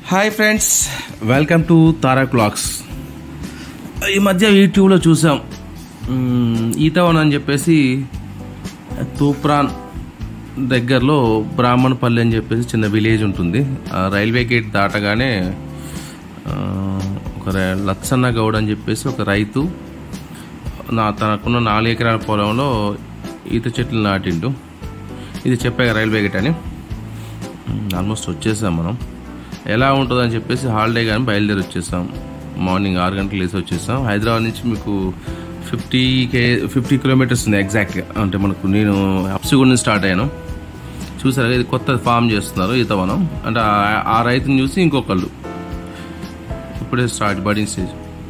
Hi friends welcome to Tara clocks ఈ మధ్య యూట్యూబ్లో చూసాం మ్మ్, ఈతవనం అని చెప్పేసి తూప్రాన్ దగ్గరలో బ్రాహ్మణపల్లి అని చెప్పేసి చిన్న విలేజ్ ఉంటుంది ఆ రైల్వే గేట్ దాటగానే ఆ, ఒక ర- లచ్చన్న గౌడ్ అని చెప్పేసి ఒక రైతు నా తనకున్న నాలుగు ఎకరాల పొలంలో ఈత చెట్లు నాటిండు ఇది చెప్పాక రైల్వే గేట్ అని ఆల్మోస్ట్ వచ్చేసాం మనం ఎలా ఉంటుందని చెప్పేసి హాలిడే కానీ బయలుదేరి వచ్చేసాం మార్నింగ్ ఆరు గంటలకు లేసి వచ్చేసాం హైదరాబాద్ నుంచి మీకు ఫిఫ్టీ కే ఫిఫ్టీ కిలోమీటర్స్ ఉంది ఎగ్జాక్ట్గా అంటే మనకు నేను హప్సిగూడ నుంచి స్టార్ట్ అయ్యాను చూసారు ఇది కొత్త ఫామ్ చేస్తున్నారు ఈతవనం అంటే ఆ- ఆ రైతుని చూసి ఇంకొకళ్ళు ఇప్పుడే స్టార్ట్ బడింగ్ స్టేజ్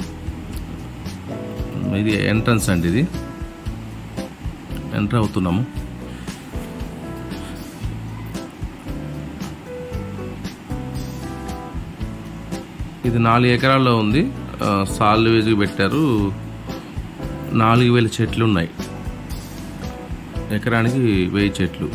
ఇది ఎంట్రన్స్ అండి ఇది ఎంటర్ అవుతున్నాము ఇది నాలుగు ఎకరాల్లో ఉంది ఆ, సాళ్ళు వేసి పెట్టారు నాలుగు వేల చెట్లు ఉన్నాయి ఎకరానికి వెయ్యి చెట్లు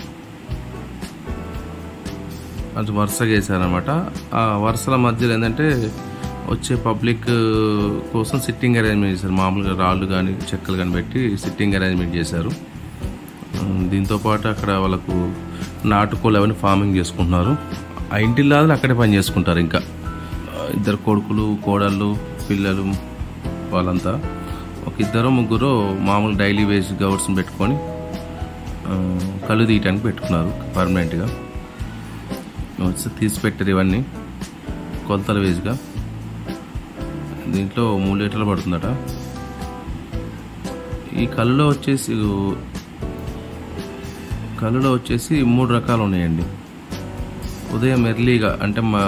అది వరుసగా వేసారనమాట ఆ వరుసల మధ్యలో ఏంటంటే వచ్చే పబ్లిక్ కోసం సిట్టింగ్ అరేంజ్మెంట్ చేశారు మామూలుగా రాళ్ళు కానీ చెక్కలు కానీ పెట్టి సిట్టింగ్ అరేంజ్మెంట్ చేశారు ఉమ్, దీంతో పాటు అక్కడ వాళ్ళకు నాటుకోలు అవన్నీ ఫార్మింగ్ చేసుకుంటున్నారు ఆ ఇంటి లాదలు అక్కడే పని చేసుకుంటారు ఇంకా ఆ, ఇద్దరు కొడుకులు కోడళ్ళు పిల్లలు వాళ్ళంతా ఒక ఇద్దరు ముగ్గురు మామూలు డైలీ వేజ్ గౌడ్స్ని పెట్టుకొని ఆ, కళ్ళు తీయటానికి పెట్టుకున్నారు పర్మనెంట్గా వచ్చి తీసి పెట్టారు ఇవన్నీ కొలతల వేజ్గా దీంట్లో మూడు లీటర్లు పడుతుందట ఈ కళ్ళులో వచ్చేసి కళ్ళులో వచ్చేసి మూడు రకాలు ఉన్నాయండి ఉదయం ఎర్లీగా అంటే మా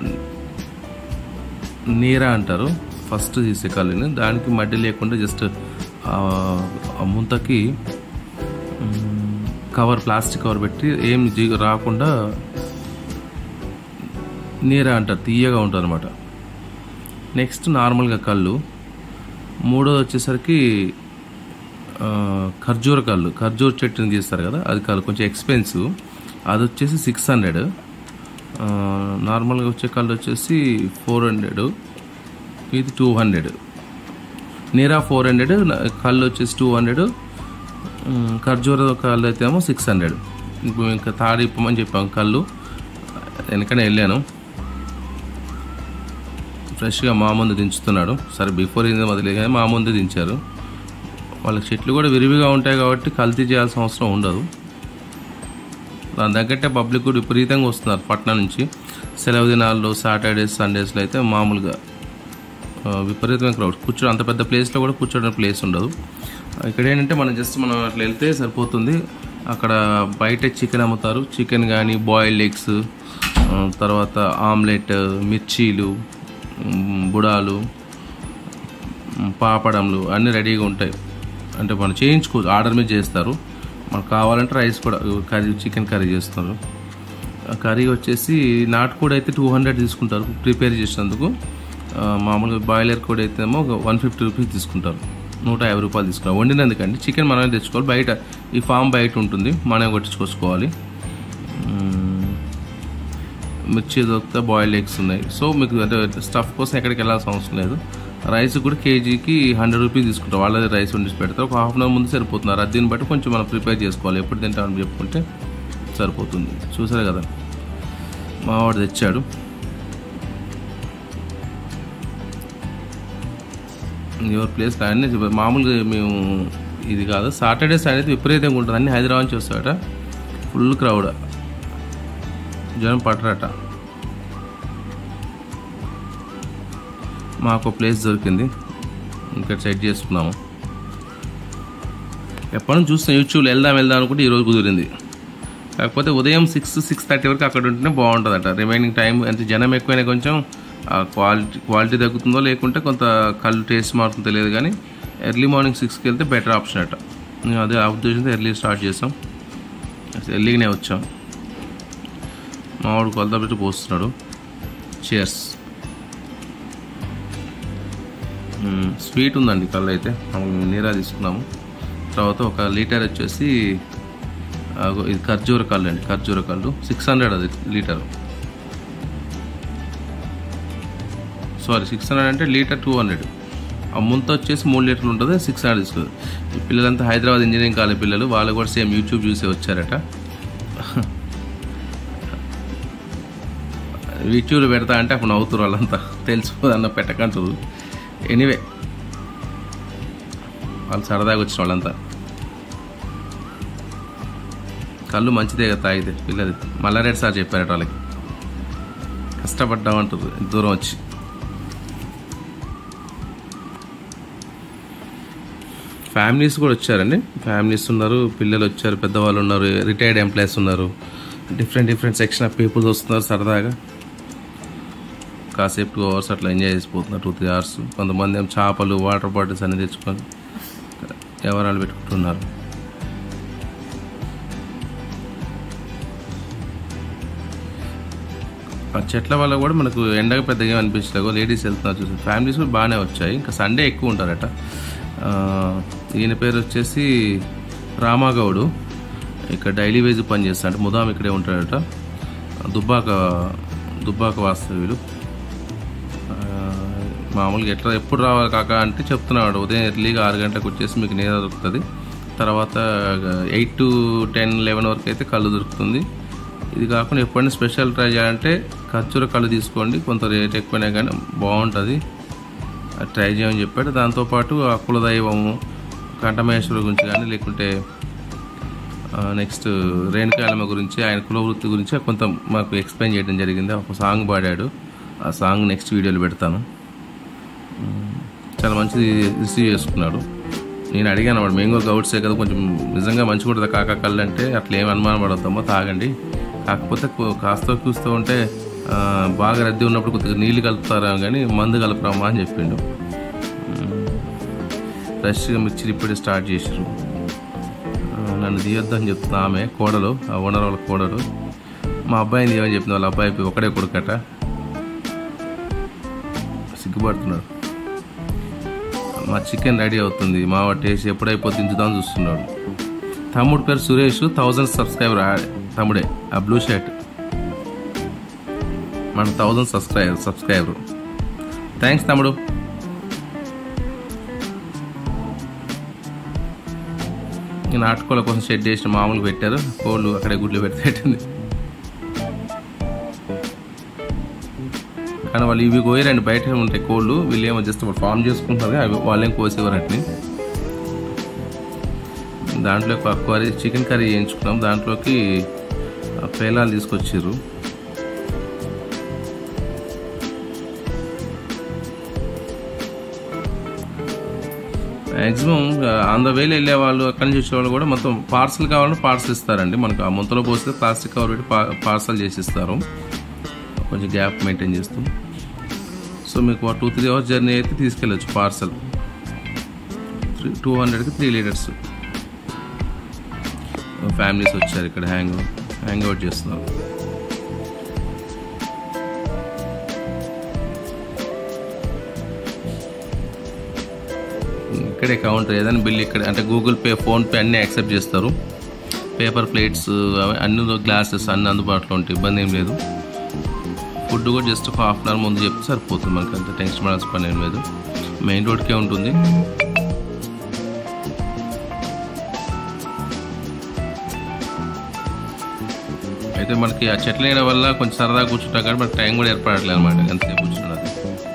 నీరా అంటారు ఫస్ట్ తీసే కళ్ళుని దానికి మడ్డి లేకుండా జస్ట్ ఆ ముంతకి మ్, కవర్ ప్లాస్టిక్ కవర్ పెట్టి ఏం జీ రాకుండా నీరా అంటారు తీయగా ఉంటుంది అనమాట నెక్స్ట్ నార్మల్గా కళ్ళు మూడోది వచ్చేసరికి ఆ, ఖర్జూర కళ్ళు ఖర్జూర చెట్టుని తీస్తారు కదా అది కళ్ళు కొంచెం ఎక్స్పెన్సివ్ అది వచ్చేసి సిక్స్ హండ్రెడ్ నార్మల్గా వచ్చే కళ్ళు వచ్చేసి ఫోర్ హండ్రెడ్ ఇది టూ హండ్రెడ్ నీరా ఫోర్ హండ్రెడ్ కళ్ళు వచ్చేసి టూ హండ్రెడ్ ఖర్జూర కళ్ళు అయితే ఏమో సిక్స్ హండ్రెడ్ ఇప్పుడు ఇంకా తాడు ఇప్పమని చెప్పాం కళ్ళు వెనకనే వెళ్ళాను ఫ్రెష్గా మా ముందు దించుతున్నాడు సరే బిఫోర్ ఇది వదిలే కానీ మా ముందు దించారు వాళ్ళకి చెట్లు కూడా విరివిగా ఉంటాయి కాబట్టి కల్తీ చేయాల్సిన అవసరం ఉండదు దాని తగ్గట్టే పబ్లిక్ కూడా విపరీతంగా వస్తున్నారు పట్నం నుంచి సెలవు దినాల్లో సాటర్డేస్ సండేస్లో అయితే మామూలుగా ఆ, విపరీతమైన క్రౌడ్ కూర్చో అంత పెద్ద ప్లేస్లో కూడా కూర్చోడానికి ప్లేస్ ఉండదు ఇక్కడ ఏంటంటే మనం జస్ట్ మనం అట్లా వెళ్తే సరిపోతుంది అక్కడ బయట చికెన్ అమ్ముతారు చికెన్ కానీ బాయిల్డ్ ఎగ్స్ తర్వాత ఆమ్లెట్ మిర్చీలు ఉమ్, బుడాలు ఉమ్, పాపడంలు అన్నీ రెడీగా ఉంటాయి అంటే మనం చేయించుకో ఆర్డర్ మీద చేస్తారు మనకు కావాలంటే రైస్ కూడా కర్రీ చికెన్ కర్రీ చేస్తారు ఆ కర్రీ వచ్చేసి నాటుకోడి అయితే టూ హండ్రెడ్ తీసుకుంటారు ప్రిపేర్ చేసినందుకు ఆ, మామూలుగా బాయిలర్ కోడి అయితే ఏమో ఒక వన్ ఫిఫ్టీ రూపీస్ తీసుకుంటారు నూట యాభై రూపాయలు తీసుకుంటారు వండినందుకండి చికెన్ మనమే తెచ్చుకోవాలి బయట ఈ ఫామ్ బయట ఉంటుంది మనమే కొట్టించుకోవాలి మ్మ్. మిర్చి దొరికితే బాయిల్డ్ ఎగ్స్ ఉన్నాయి సో మీకు అంటే స్టఫ్ కోసం ఎక్కడికి వెళ్ళాల్సిన అవసరం లేదు రైస్ కూడా కేజీకి హండ్రెడ్ రూపీస్ తీసుకుంటారు వాళ్ళది రైస్ వండి పెడతారు ఒక హాఫ్ అన్ అవర్ ముందు సరిపోతున్నారు అది దీన్ని బట్టి కొంచెం మనం ప్రిపేర్ చేసుకోవాలి ఎప్పుడు తింటామని చెప్పుకుంటే సరిపోతుంది చూసారు కదా మావాడు తెచ్చాడు ఎవరి ప్లేస్ అన్నీ చెప్పారు. మామూలుగా మేము ఇది కాదు సాటర్డే సండే విపరీతంగా ఉంటుంది అన్ని హైదరాబాద్ నుంచి వస్తాడట ఫుల్ క్రౌడ్ జనం పట్టరట మాకు ప్లేస్ దొరికింది ఇంకా సెట్ చేసుకున్నాము ఎప్పటి నుంచి చూస్తాం యూట్యూబ్లో వెళ్దాం వెళ్దాం అనుకుంటే ఈరోజు కుదిరింది కాకపోతే ఉదయం సిక్స్ సిక్స్ థర్టీ వరకు అక్కడ ఉంటేనే బాగుంటుందట రిమైనింగ్ టైం అంటే జనం ఎక్కువైనా కొంచెం ఆ క్వాలిటీ క్వాలిటీ తగ్గుతుందో లేకుంటే కొంత కళ్ళు టేస్ట్ మారుతుందో తెలియదు కానీ ఎర్లీ మార్నింగ్ సిక్స్కి వెళ్తే బెటర్ ఆప్షన్ అట మేము అదే ఆ ఉద్దేశంతో ఎర్లీ స్టార్ట్ చేసాం ఎర్లీగానే వచ్చాం మావాడు కొలత పెట్టి పోస్తున్నాడు చేర్స్ స్వీట్ ఉందండి కళ్ళు అయితే మామూలుగా నీరా తీసుకున్నాము తర్వాత ఒక లీటర్ వచ్చేసి అగో ఇది ఖర్జూర కళ్ళు అండి ఖర్జూర కళ్ళు సిక్స్ హండ్రెడ్ అది లీటర్ సారీ సిక్స్ హండ్రెడ్ అంటే లీటర్ టూ హండ్రెడ్ ఆ ముంత వచ్చేసి మూడు లీటర్లు ఉంటుంది సిక్స్ హండ్రెడ్ తీసుకోదు ఈ పిల్లలంతా హైదరాబాద్ ఇంజనీరింగ్ కాలేజ్ పిల్లలు వాళ్ళు కూడా సేమ్ యూట్యూబ్ చూసే వచ్చారట యూట్యూబ్లో పెడతా అంటే అప్పుడు నవ్వుతారు వాళ్ళంతా తెలిసిపోదన్న పెట్టకంటారు ఎనీవే వాళ్ళు సరదాగా వచ్చిన వాళ్ళంతా కళ్ళు మంచిదే కదా తాగితే పిల్లది మల్లారెడ్డి సార్ చెప్పారట వాళ్ళకి కష్టపడ్డామంటారు ఇంత దూరం వచ్చి ఫ్యామిలీస్ కూడా వచ్చారండి ఫ్యామిలీస్ ఉన్నారు పిల్లలు వచ్చారు పెద్దవాళ్ళు ఉన్నారు రిటైర్డ్ ఎంప్లాయీస్ ఉన్నారు different different section of peoples వస్తున్నారు సరదాగా కాసేపు టూ అవర్స్ అట్లా ఎంజాయ్ చేసిపోతున్నారు టూ త్రీ అవర్స్ కొంతమంది ఏమో చేపలు వాటర్ బాటిల్స్ అన్ని తెచ్చుకొని ఎవరాలు పెట్టుకుంటున్నారు ఆ చెట్ల వల్ల కూడా మనకు ఎండగా పెద్దగా అనిపించలేదు లేడీస్ వెళ్తున్నారు చూసి ఫ్యామిలీస్ కూడా బాగానే వచ్చాయి ఇంకా సండే ఎక్కువ ఉంటారట ఆ, ఈయన పేరు వచ్చేసి రామాగౌడు ఇక్కడ డైలీ వేజ్ పని చేస్తా అంటే ముదాం ఇక్కడే ఉంటాడట దుబ్బాక దుబ్బాక వాస్తవ్యులు ఆ, మామూలుగా ఎట్లా ఎప్పుడు రావాలి కాక అంటే చెప్తున్నాడు ఉదయం ఎర్లీగా ఆరు గంటలకు వచ్చేసి మీకు నీర దొరుకుతుంది తర్వాత ఎయిట్ టు టెన్ లెవెన్ వరకు అయితే కళ్ళు దొరుకుతుంది ఇది కాకుండా ఎప్పుడైనా స్పెషల్ ట్రై చేయాలంటే ఖర్చుల కళ్ళు తీసుకోండి కొంత రేట్ ఎక్కువనే కానీ బాగుంటుంది అది ట్రై చేయమని చెప్పాడు దాంతోపాటు ఆ కులదైవము కంఠమహేశ్వరు గురించి కానీ లేకుంటే నెక్స్ట్ రేణుకాయలమ్మ గురించి ఆయన కులవృత్తి గురించి కొంత మాకు ఎక్స్ప్లెయిన్ చేయడం జరిగింది ఒక సాంగ్ పాడాడు ఆ సాంగ్ నెక్స్ట్ వీడియోలో పెడతాను ఉమ్, చాలా మంచిది రిసీవ్ చేసుకున్నాడు నేను అడిగాను వాడు మేము కూడా గౌడ్సే కదా కొంచెం నిజంగా మంచిగా ఉంటుంది కాకా కళ్ళు అంటే అట్లా ఏం అనుమానం పడొద్దామో తాగండి కాకపోతే కో- కాస్త కూస్తూ ఉంటే ఆ, బాగా రద్దీ ఉన్నప్పుడు కొద్దిగా నీళ్ళు కలుపుతారా కానీ మందు కలుపురామా అని చెప్పిండు ఉమ్, ఫ్రెష్గా మిర్చిలు ఇప్పుడే స్టార్ట్ చేసారు నన్ను తీయొద్దని చెప్తున్నా ఆమె కోడలు ఆ ఓనర్ వాళ్ళ కోడలు మా అబ్బాయిని తీయమని చెప్పింది వాళ్ళ అబ్బాయి ఒకడే కొడుకట సిగ్గుపడుతున్నాడు మా చికెన్ రెడీ అవుతుంది మా టేస్ట్ ఎప్పుడైపోతే దించుదాం చూస్తున్నాడు తమ్ముడు పేరు సురేష్ థౌజండ్ సబ్స్క్రైబర్ ఆ- తమ్ముడే ఆ బ్లూ షర్ట్ మన థౌజండ్ సబ్స్క్రైబర్ సబ్స్క్రైబర్ థ్యాంక్స్ తమ్ముడు ఈ నాటుకోళ్ళ కోసం షెడ్ వేసిన మామూలుగా పెట్టారు కోళ్ళు అక్కడే గుడ్లు పెడితే పెట్టింది కానీ వాళ్ళు ఇవి కోయరండి బయట ఉంటాయి కోళ్ళు వీళ్ళు ఏమో జస్ట్ ఫామ్ చేసుకుంటారు అవి వాళ్ళేం కోసేవారు అట్ని దాంట్లో ఒక కర్రీ చికెన్ కర్రీ చేయించుకున్నాం దాంట్లోకి ఆ పేలాలు తీసుకొచ్చారు మ్యాక్సిమం ఆన్ ద వేలో వెళ్ళే వాళ్ళు అక్కడి నుంచి వచ్చే వాళ్ళు కూడా మొత్తం పార్సల్ కావాలంటే పార్సల్ ఇస్తారండి మనకు ఆ ముంతలో పోస్తే ప్లాస్టిక్ కవర్ పెట్టి పార్సల్ చేసి ఇస్తారు కొంచెం గ్యాప్ మెయింటైన్ చేస్తూ సో మీకు టూ త్రీ అవర్స్ జర్నీ అయితే తీసుకెళ్ళచ్చు పార్సల్ త్రీ టూ హండ్రెడ్కి త్రీ లీటర్స్ ఫ్యామిలీస్ వచ్చారు ఇక్కడ హ్యాంగ్ హ్యాంగ్ అవుట్ చేస్తున్నారు ఇక్కడే కౌంటర్ ఏదైనా బిల్ ఇక్కడ అంటే గూగుల్ పే ఫోన్పే అన్నీ యాక్సెప్ట్ చేస్తారు పేపర్ ప్లేట్స్ అవి అన్ని గ్లాసెస్ అన్ని అందుబాటులో ఉంటాయి ఇబ్బంది ఏం లేదు ఫుడ్ కూడా జస్ట్ ఒక హాఫ్ అన్ అవర్ ముందు చెప్తే సరిపోతుంది మనకి అంత టెన్షన్ పడాల్సిన పని ఏం లేదు మెయిన్ రోడ్కే ఉంటుంది అయితే మనకి ఆ చెట్ల నీడ వల్ల కొంచెం సరదాగా కూర్చుంటాం కానీ మనకి టైం కూడా ఏర్పడట్లేదు అనమాట ఎంతసేపు కూర్చున్నది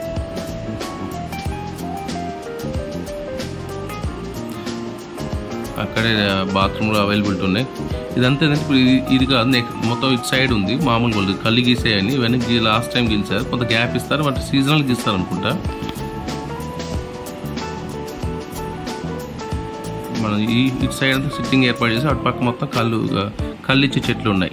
అక్కడే బాత్రూమ్లో అవైలబిలిటీ ఉన్నాయి ఇదంతా ఏంటంటే ఇప్పుడు ఇది ఇది కాదు నెక్స్ట్ మొత్తం ఇటు సైడ్ ఉంది మామూలుగా ఉంది కళ్ళు గీసేయని వెనక్కి లాస్ట్ టైం గీసారు కొంత గ్యాప్ ఇస్తారు బట్ సీజనల్ గీస్తారు అనుకుంటా మనం ఈ ఇటు సైడ్ అంతా సిట్టింగ్ ఏర్పాటు చేసి అటు పక్క మొత్తం కళ్ళు కళ్ళు ఇచ్చే చెట్లు ఉన్నాయి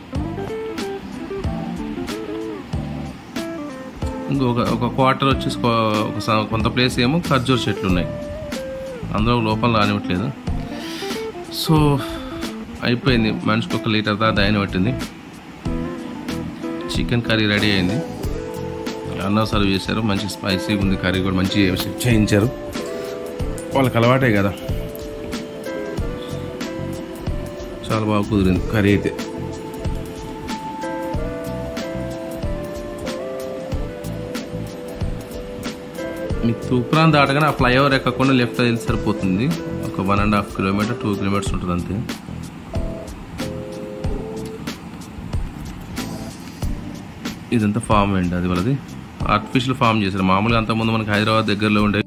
ఇంకొక ఒక క్వార్టర్ వచ్చేసి కొ- ఒక స- కొంత ప్లేస్ ఏమో ఖర్జూర్ చెట్లు ఉన్నాయి అందులో లోపల రానివ్వట్లేదు సో అయిపోయింది మనిషికి ఒక లీటర్ దాకా దాని పట్టింది చికెన్ కర్రీ రెడీ అయింది అన్నం సర్వ్ చేశారు మంచి స్పైసీగా ఉంది కర్రీ కూడా మంచి చేయించారు వాళ్ళకి అలవాటే కదా చాలా బాగా కుదిరింది కర్రీ అయితే మీకు తూప్రాన్ దాటగానే ఆ ఫ్లైఓవర్ ఎక్కకుండా లెఫ్ట్ వెళ్ళి సరిపోతుంది ఒక one and half kilometre two kilometres ఉంటుంది అంతే ఇదంతా ఫామ్ అండి అది వాళ్ళది ఆర్టిఫిషియల్ ఫామ్ చేశారు మామూలుగా అంతకుముందు మనకి హైదరాబాద్ దగ్గరలో ఉండే